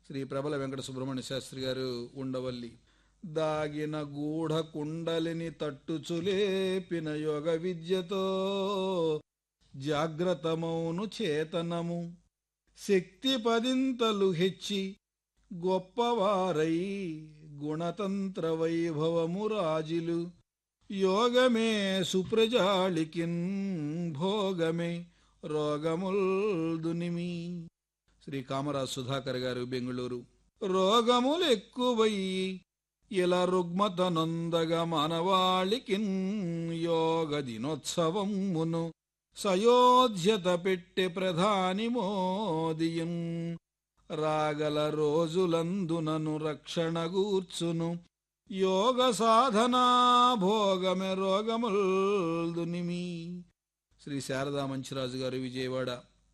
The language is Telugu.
శ్రీ ప్రబల వెంకట సుబ్రహ్మణ్య శాస్త్రి గారు ఉండవల్లి దాగిన గూఢ కుండలిని తట్టుచులేపిన యోగ విద్యతో జాగ్రత్తమౌను చేతనము శక్తి పదింతలు హెచ్చి గొప్పవారై గుణతంత్ర వైభవము రాజులు యోగమే సుప్రజాళికిన్ భోగమే రోగముల్దునిమి శ్రీ కామరాజ్ సుధాకర్ గారు బెంగుళూరు రోగములు ఎక్కువయ్యి ఇలా రుగ్మత నొందగ మానవాళికిన్ యోగ దినోత్సవమును సయోధ్యత పెట్టె ప్రధాని మోదియం రాగల రోజులందునను రక్షణ గూర్చును యోగ సాధనా భోగమె రోగముల్దునిమి శ్రీ శారదా మంచిరాజు గారు విజయవాడ